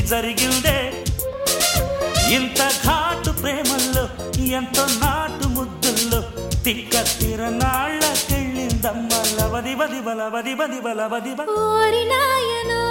జరిగిందే ఇంత ఘాటు ప్రేమల్లో ఎంతో నాటు ముద్దుల్లో తిక్క తిరనాళ్ళకెళ్ళిందమ్మ లవది వది బల వది బది బల వది బ ఓరి నాయనో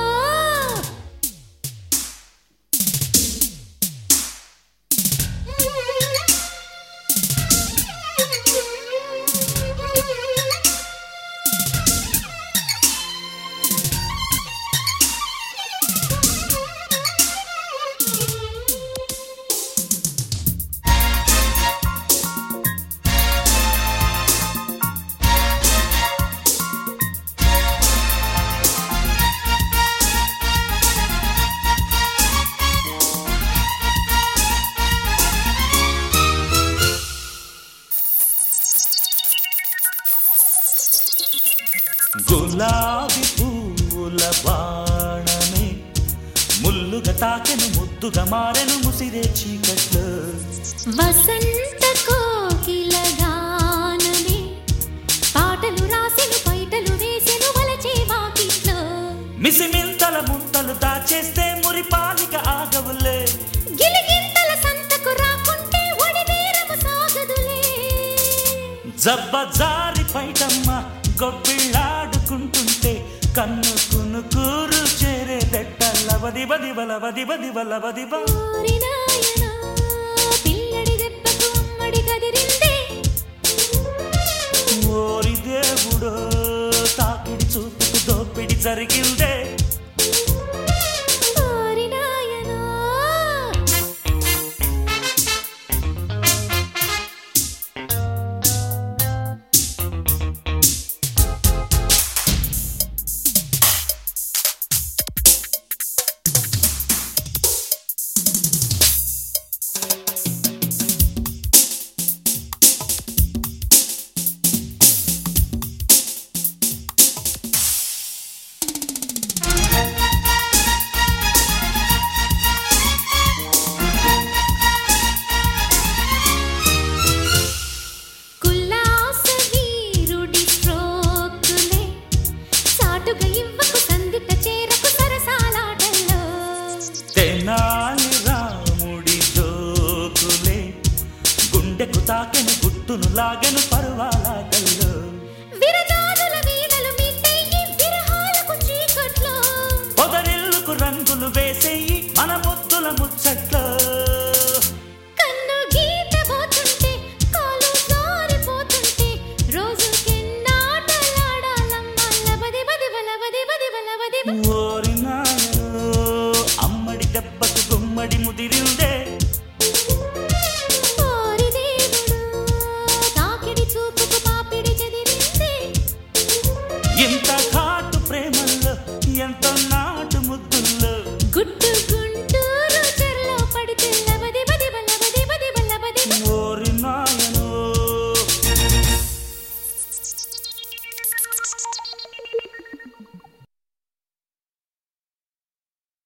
గులాబీ పూల బాణమే ముల్లుగా తాకెను ముద్దుగా మారెను ముసిరే చీకట్లో వసంత కోకిల గానమే పాటలు రాసెను పైటలు వేసెను వలచే వాకిట్లో మిసిమింతల ముంతలు దాచేస్తే మురిపాలిక ఆగవులే గిలిగింతల సంతకు రాకుంటే ఒడి నేరము సాగదులే జబ్బ జారి పైటమ్మ గొప్పిళ్ళాడుకుంటుంటే కన్ను కును కూరు చేరే దట్ట లవది బది బల వది బది బల వది బ ఓరి నాయనా పిల్లడి దెబ్బకు అమ్మడి కదిరిందే ఓరి దేవుడో తాకిడి చూపుకు దోపిడి జరిగిందే ఓరి నాయనా కుల్లాస వీరుడి స్ట్రోకులే సాటుగా ఇవ్వకు సందిట చేరకు సరసాలాటల్లో తెనాలి రాముడి జోకులే గుండెకు తాకెను గుట్టును లాగెను